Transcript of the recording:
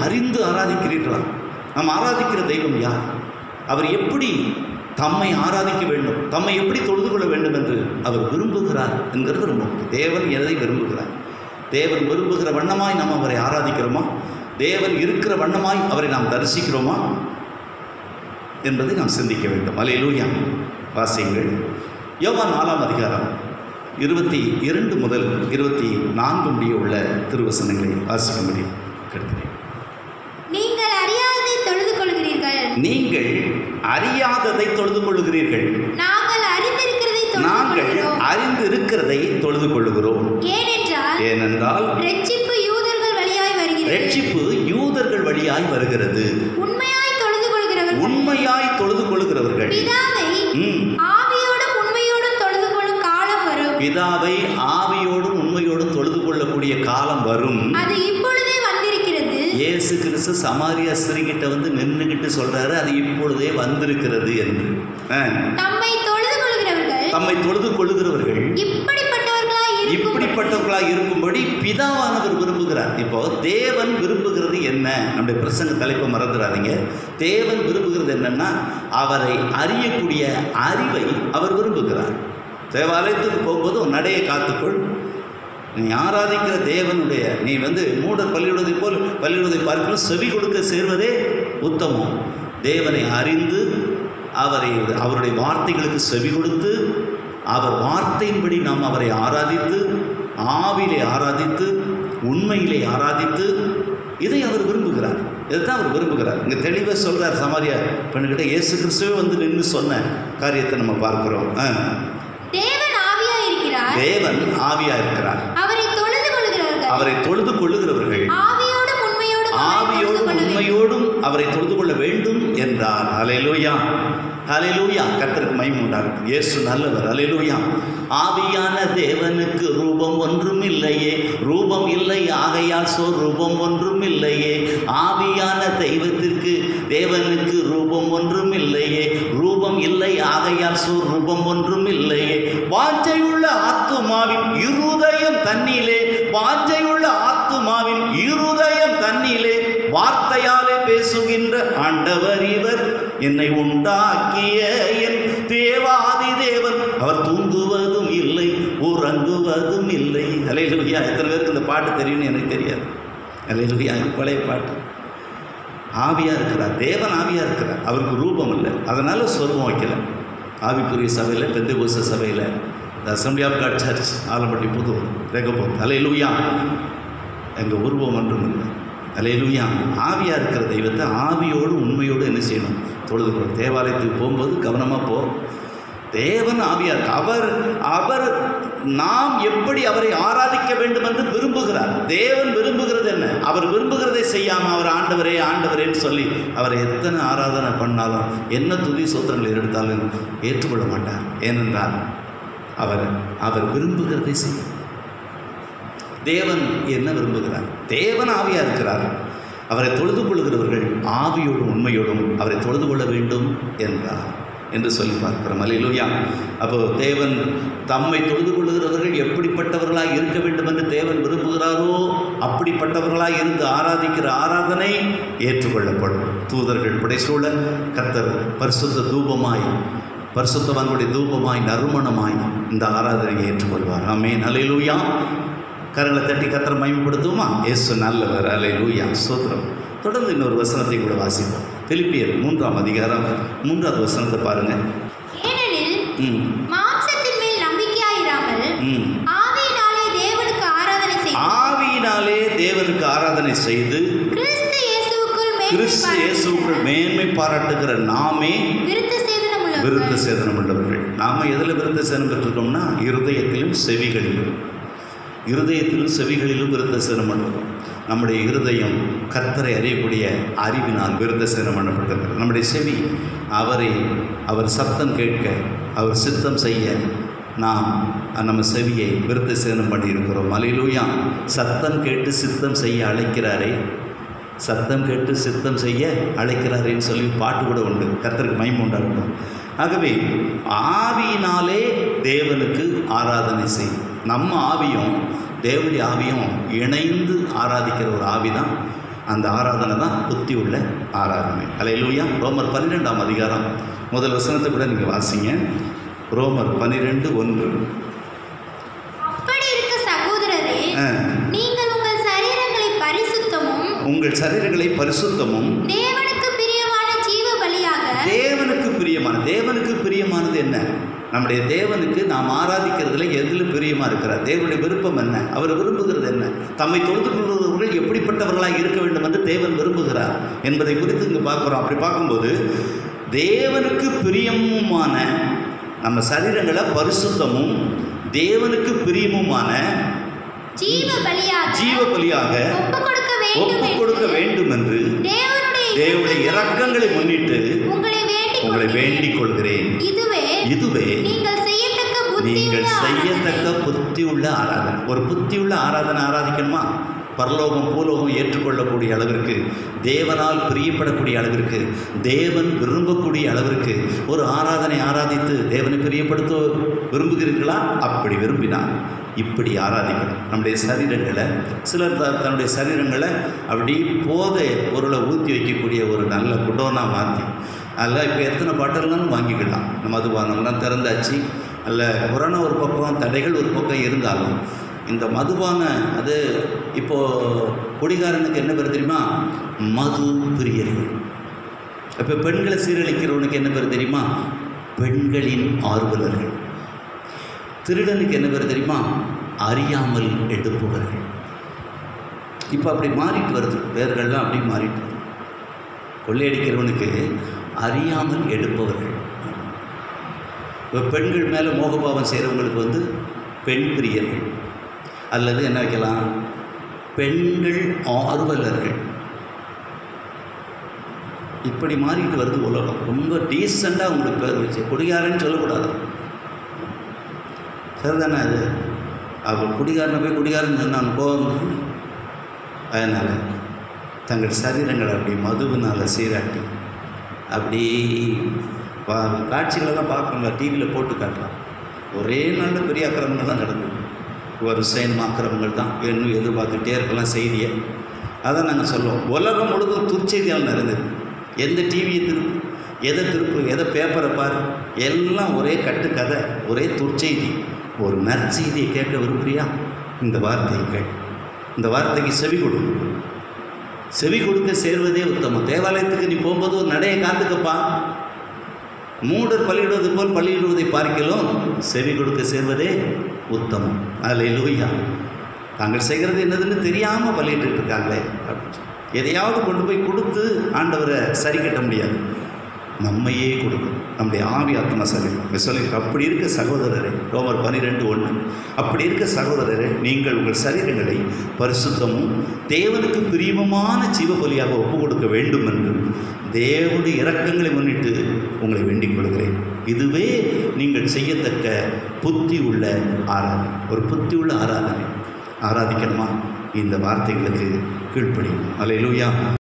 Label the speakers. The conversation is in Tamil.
Speaker 1: அறிந்து ஆராதிக்கிறீர்களா நாம் ஆராதிக்கிற தெய்வம் யார் அவர் எப்படி தம்மை ஆராதிக்க வேண்டும் தம்மை எப்படி தொழுது கொள்ள வேண்டும் என்று அவர் விரும்புகிறார் என்கிறது ரொம்ப முக்கியம். தேவன் எதை விரும்புகிறார் தேவன் விரும்புகிற வண்ணமாய் நாம் அவரை ஆராதிக்கிறோமா தேவன் இருக்கிற வண்ணமாய் அவரை நாம் தரிசிக்கிறோமா என்பதை நாம் சிந்திக்க வேண்டும் அலையிலூயா வாசியுங்கள் யோவான் நாலாம் அதிகாரம் இருபத்தி இரண்டு முதல் இருபத்தி நான்கு முடிய உள்ள திருவசனங்களை வாசிக்கும்படி கேட்கிறேன்
Speaker 2: நீங்கள் அறியாததை தொழுது கொள்கிறீர்கள்
Speaker 1: நீங்கள் அறியாததை தொழுது கொள்ளுகிறீர்கள்
Speaker 2: நாங்கள் அறிந்திருக்கிறதை தொழுது
Speaker 1: நாங்கள்
Speaker 2: கொள்கிறோம்
Speaker 1: அறிந்து இருக்கிறதை தொழுது கொள்ளுகிறோம்
Speaker 2: ஏனென்றால்
Speaker 1: ஏனென்றால்
Speaker 2: ரட்சிப்பு யூதர்கள் வழியாய் வருகிறது
Speaker 1: ரட்சிப்பு யூதர்கள் வழியாய் வருகிறது
Speaker 2: உண்மையாய் தொழுது கொள்கிறவர்கள்
Speaker 1: உண்மையாய் தொழுது கொள்கிறவர்கள்
Speaker 2: பிதாவை
Speaker 1: ம்,
Speaker 2: ஆவியோடும் உண்மையோடும் தொழுது கொள்ளும் காலம் வரும்
Speaker 1: பிதாவை ஆவியோடும் உண்மையோடும் தொழுது கொள்ளக்கூடிய காலம் வரும்
Speaker 2: அது இப்பொழுதே வந்திருக்கிறது
Speaker 1: இயேசு கிறிஸ்து சமாரியா ஸ்திரீகிட்ட வந்து நின்றுகிட்டு சொல்றாரு அது இப்பொழுதே வந்திருக்கிறது என்று ஆ,
Speaker 2: தம்மை தொழுது கொள்கிறவர்கள்
Speaker 1: தம்மை தொழுது கொள்ளுகிறவர்கள்
Speaker 2: இப்படிப்பட்டவர்களாய் இருக்கும்
Speaker 1: இப்படிப்பட்டவர்களாக இருக்கும்படி பிதாவானவர் விரும்புகிறார் இப்போ தேவன் விரும்புகிறது என்ன நம்முடைய பிரசங்க தலைப்பை மறந்துடாதீங்க தேவன் விரும்புகிறது என்னன்னா அவரை அறியக்கூடிய அறிவை அவர் விரும்புகிறார் தேவாலயத்துக்கு போகும்போது உன் நடையை காத்துக்கொள் நீ ஆராதிக்கிற தேவனுடைய நீ வந்து மூடர் பள்ளியிடுவதை போல் பள்ளியிடுவதை பார்க்கணும் செவி கொடுக்க சேர்வதே உத்தமம் தேவனை அறிந்து அவரை அவருடைய வார்த்தைகளுக்கு செவி கொடுத்து அவர் வார்த்தையின்படி நாம் அவரை ஆராதித்து ஆவிலே ஆராதித்து உண்மையிலே ஆராதித்து இதை அவர் விரும்புகிறார் இதைத்தான் அவர் விரும்புகிறார் இங்கே தெளிவாக சொல்கிறார் சமாரியா பெண்ணுக்கிட்ட இயேசு கிறிஸ்துவே வந்து நின்று சொன்ன காரியத்தை நம்ம பார்க்கிறோம் ஆ.
Speaker 2: தேவன் ஆவியாய் இருக்கிறார்
Speaker 1: தேவன் ஆவியா இருக்கிறார்
Speaker 2: அவரை தொழுது கொள்கிறவர்கள்
Speaker 1: அவரை தொழுது கொள்ளுகிறவர்கள்
Speaker 2: ஆவியோடும் உண்மையோடும் அவரை தொழுது
Speaker 1: ஆவியோடும்
Speaker 2: கொள்ள வேண்டும்.
Speaker 1: உண்மையோடும் அவரை தொழுது கொள்ள வேண்டும் என்றார் அலையலூயா அலையலூயா கர்த்தருக்கு மகிமை உண்டாகட்டும் இயேசு நல்லவர் அலையலூயா ஆவியான தேவனுக்கு ரூபம் ஒன்றும் இல்லையே ரூபம் இல்லை ஆகையால் சோ ரூபம் ஒன்றும் இல்லையே ஆவியான தெய்வத்திற்கு தேவனுக்கு ரூபம் ஒன்றும் இல்லையே ரூபம் இல்லை ஆகையால் சோ ரூபம் ஒன்றும் இல்லையே வாஞ்சையுள்ள ஆத்துமாவின் இருதயம் தன்னிலே வாஞ்சையுள்ள ஆத்துமாவின் இருதயம் தன்னிலே வார்த்தையாலே பேசுகின்ற ஆண்டவர் இவர் என்னை உண்டாக்கிய என் தேவாதி தேவன் அவர் தூங்குவதும் இல்லை உறங்குவதும் இல்லை அலையிலுயா எத்தனை பேருக்கு இந்த பாட்டு தெரியும்னு எனக்கு தெரியாது அலையிலுயா இது பழைய பாட்டு ஆவியாக இருக்கிறார் தேவன் ஆவியாக இருக்கிறார் அவருக்கு ரூபம் இல்லை அதனால் சொருபம் வைக்கல ஆவிக்குரிய சபையில் பெந்தகோச சபையில் இந்த assembly of God church Alampatti புது ரெகப்போத் அலையிலுயா எங்கள் உருவம் ஒன்றும் இல்லை அலையிலுயா ஆவியாக இருக்கிற தெய்வத்தை ஆவியோடு உண்மையோடு என்ன செய்யணும் தொழுது கொள் தேவாலயத்துக்கு போகும்போது கவனமாக போ தேவன் ஆவியார் இருக்கு. அவர் அவர் நாம் எப்படி அவரை ஆராதிக்க வேண்டும் என்று விரும்புகிறார் தேவன் விரும்புகிறது என்ன அவர் விரும்புகிறதை செய்யாமல் அவர் ஆண்டவரே ஆண்டவரேன்னு சொல்லி அவரை எத்தனை ஆராதனை பண்ணாலும் என்ன துதி சோத்திரங்களை எடுத்தாலும் ஏற்றுக்கொள்ள மாட்டார் ஏனென்றால் அவர் அவர் விரும்புகிறதை செய்யும் தேவன் என்ன விரும்புகிறார் தேவன் ஆவியாக இருக்கிறார் அவரை தொழுது கொள்கிறவர்கள் ஆவியோடும் உண்மையோடும் அவரை தொழுது கொள்ள வேண்டும் என்றார் என்று சொல்லி பார்க்கிறோம் அல்லேலூயா அப்போ தேவன் தம்மை தொழுது கொள்ளுகிறவர்கள் எப்படிப்பட்டவர்களாய் இருக்க வேண்டும் என்று தேவன் விரும்புகிறாரோ அப்படிப்பட்டவர்களாய் இருந்து ஆராதிக்கிற ஆராதனை ஏற்றுக்கொள்ளப்படும் தூதர்கள் புடைசூழ கர்த்தர் பரிசுத்த தூபமாய் பரிசுத்தவான்களுடைய தூபமாய் நறுமணமாய் இந்த ஆராதனையை ஏற்றுக்கொள்வார் ஆமென் அல்லேலூயா கரங்களை தட்டி கத்தரை மயமப்படுத்துவோமா இயேசு நல்லவர் அலை லூயா சோத்திரம் தொடர்ந்து இன்னொரு வசனத்தை கூட வாசிப்போம் பிலிப்பியர் மூன்றாம் அதிகாரம் மூன்றாவது வசனத்தை பாருங்க
Speaker 2: ஏனெனில்
Speaker 1: ம்
Speaker 2: மாம்சத்தின் மேல் நம்பிக்கையாயிராமல்
Speaker 1: ம்
Speaker 2: ஆவியினாலே தேவனுக்கு ஆராதனை செய்து
Speaker 1: ஆவியினாலே தேவனுக்கு ஆராதனை செய்து
Speaker 2: கிறிஸ்து இயேசுவுக்குள் மேன்மை
Speaker 1: கிறிஸ்து இயேசுக்குள் மேன்மை பாராட்டுகிற நாமே
Speaker 2: விருத்த சேதனம் உள்ளவர்கள்.
Speaker 1: விருத்த சேதனம் உள்ளவர்கள் நாம எதில் விருத்த சேதனம் பெற்றிருக்கோம்னா இருதயத்திலும் செவிகளிலும் இருதயத்திலும் செவிகளிலும் விருத்த சேதனம் பண்ணுவோம் நம்முடைய இருதயம் கர்த்தரை அறியக்கூடிய அறிவினால் விருத்த சேதனம் பண்ணப்பட்டிருக்கிறது நம்முடைய செவி அவரை அவர் சத்தம் கேட்க அவர் சித்தம் செய்ய நாம் நம்ம செவியை விருத்த சேதனம் பண்ணியிருக்கிறோம் அலையிலூயா சத்தம் கேட்டு சித்தம் செய்ய அழைக்கிறாரே சத்தம் கேட்டு சித்தம் செய்ய அழைக்கிறாரேன்னு சொல்லி பாட்டு கூட உண்டு கர்த்தருக்கு மயம் உண்டாகட்டும் ஆகவே ஆவியினாலே தேவனுக்கு ஆராதனை செய் நம்ம ஆவியும் தேவனுடைய ஆவியும் இணைந்து ஆராதிக்கிற ஒரு ஆவி தான் அந்த ஆராதனை தான் புத்தி உள்ள ஆராதனை அலையிலூயா ரோமர் பன்னிரெண்டாம் அதிகாரம் முதல் வசனத்தை கூட நீங்கள் வாசிங்க ரோமர் பன்னிரெண்டு ஒன்று
Speaker 2: அப்படி இருக்க சகோதரரே
Speaker 1: ஆ,
Speaker 2: நீங்கள் உங்கள் சரீரங்களை பரிசுத்தமும்
Speaker 1: உங்கள் சரீரங்களை பரிசுத்தமும்
Speaker 2: தேவனுக்கு பிரியமான ஜீவ பலியாக
Speaker 1: தேவனுக்கு பிரியமான தேவனுக்கு பிரியமானது என்ன நம்முடைய தேவனுக்கு நாம் ஆராதிக்கிறதுல எதில் பிரியமாக இருக்கிறார் தேவனுடைய விருப்பம் என்ன அவர் விரும்புகிறது என்ன தம்மை தொழுது கொள்வர்கள் எப்படிப்பட்டவர்களாக இருக்க வேண்டும் என்று தேவன் விரும்புகிறார் என்பதை குறித்து இங்கே பார்க்குறோம் அப்படி பார்க்கும்போது தேவனுக்கு பிரியமுமான நம்ம சரீரங்களை பரிசுத்தமும் தேவனுக்கு பிரியமுமான
Speaker 2: ஜீவ பலியாக
Speaker 1: ஜீவ பலியாக
Speaker 2: ஒப்பு கொடுக்க வேண்டும்
Speaker 1: ஒப்பு கொடுக்க
Speaker 2: என்று
Speaker 1: வேண்டும் என்று
Speaker 2: தேவனுடைய
Speaker 1: தேவனுடைய இரக்கங்களை முன்னிட்டு
Speaker 2: உங்களை வேண்டிக்
Speaker 1: உங்களை
Speaker 2: கொள்கிறேன்.
Speaker 1: வேண்டிக் கொள்கிறேன்
Speaker 2: இதுவே
Speaker 1: இதுவே
Speaker 2: நீங்கள் செய்யத்தக்க
Speaker 1: நீங்கள்
Speaker 2: புத்தியுள்ள
Speaker 1: செய்யத்தக்க
Speaker 2: ஆராதனை.
Speaker 1: புத்தி உள்ள ஆராதனை ஒரு புத்தி உள்ள ஆராதனை ஆராதிக்கணுமா பரலோகம் பூலோகம் ஏற்றுக்கொள்ளக்கூடிய அளவிற்கு தேவனால் பிரியப்படக்கூடிய அளவிற்கு தேவன் விரும்பக்கூடிய அளவிற்கு ஒரு ஆராதனை ஆராதித்து தேவனை பிரியப்படுத்த விரும்புகிறீர்களா அப்படி விரும்பினால் இப்படி ஆராதிக்கணும் நம்முடைய சரீரங்களை சிலர் த- தன்னுடைய சரீரங்களை அப்படி போதை பொருளை ஊற்றி வைக்கக்கூடிய ஒரு நல்ல குடோனாக மாற்றி அதில் இப்போ எத்தனை பாட்டில்னாலும் வாங்கிக்கலாம் நம்ம மதுபானம்லாம் திறந்தாச்சு அல்ல கொரோனா ஒரு பக்கம் தடைகள் ஒரு பக்கம் இருந்தாலும் இந்த மதுபான அது இப்போது குடிகாரனுக்கு என்ன பேர் தெரியுமா மது பிரியர்கள் இப்போ பெண்களை சீரழிக்கிறவனுக்கு என்ன பேர் தெரியுமா பெண்களின் ஆர்வலர்கள் திருடனுக்கு என்ன பேர் தெரியுமா அறியாமல் எடுப்பவர்கள் இப்போ அப்படி மாறிட்டு வருது பேர்கள்லாம் அப்படி மாறிட்டு வருது கொள்ளையடிக்கிறவனுக்கு அறியாமல் எடுப்பவர்கள் இப்போ பெண்கள் மேலே மோகபாவம் செய்கிறவங்களுக்கு வந்து பெண் பிரியர்கள் அல்லது என்ன வைக்கலாம் பெண்கள் ஆர்வலர்கள் இப்படி மாறிட்டு வருது உலகம் ரொம்ப டீசெண்டாக உங்களுக்கு பேர் வச்சு குடிகாரன்னு சொல்லக்கூடாது சரிதானே அது அப்போ குடிகாரனை போய் குடிகாரன் சொன்னான் கோவம் வரும். அதனால் தங்கள் சரீரங்களை அப்படி மதுவினால் சீராட்டி அப்படி பா காட்சிகளெல்லாம் பார்க்கணும் டிவியில் போட்டு காட்டலாம் ஒரே நாளில் பெரிய அக்கிரமங்கள் தான் நடந்தது ஒரு சைன் அக்கிரமங்கள் தான் இன்னும் எதிர்பார்த்துட்டே இருக்கலாம் செய்தியை அதான் நாங்கள் சொல்லுவோம் உலகம் முழுவதும் துர்ச்செய்தியால் நடந்தது எந்த டிவியை திருப்பு எதை திருப்பு எதை பேப்பரை பாரு எல்லாம் ஒரே கட்டுக்கதை ஒரே துர்ச்செய்தி ஒரு நற்செய்தியை கேட்க விரும்புறியா இந்த வார்த்தையை கேள் இந்த வார்த்தைக்கு செவி கொடு செவி கொடுக்க சேர்வதே உத்தமம் தேவாலயத்துக்கு நீ போகும்போது ஒரு நடையை காத்துக்கப்பா மூடர் பள்ளியிடுவது போல் பள்ளியிடுவதை பார்க்கலாம் செவி கொடுக்க சேர்வதே உத்தமம் அதில் லூயா தாங்கள் செய்கிறது என்னதுன்னு தெரியாமல் பள்ளியிட்டு இருக்காங்களே அப்படின்னு சொல்லி. எதையாவது கொண்டு போய் கொடுத்து ஆண்டவரை சரி கட்ட முடியாது நம்மையே கொடுக்கும் நம்முடைய ஆவி ஆத்மா சரி சொல்லி அப்படி இருக்க சகோதரரே ரோமர் பன்னிரெண்டு ஒன்று அப்படி இருக்க சகோதரரே நீங்கள் உங்கள் சரீரங்களை பரிசுத்தமும் தேவனுக்கு பிரியமான ஜீவபலியாக ஒப்பு கொடுக்க வேண்டும் என்று தேவனுடைய இரக்கங்களை முன்னிட்டு உங்களை வேண்டிக் கொள்கிறேன் இதுவே நீங்கள் செய்யத்தக்க புத்தி உள்ள ஆராதனை ஒரு புத்தி உள்ள ஆராதனை ஆராதிக்கணுமா இந்த வார்த்தைகளுக்கு கீழ்ப்படியும் அல்லேலூயா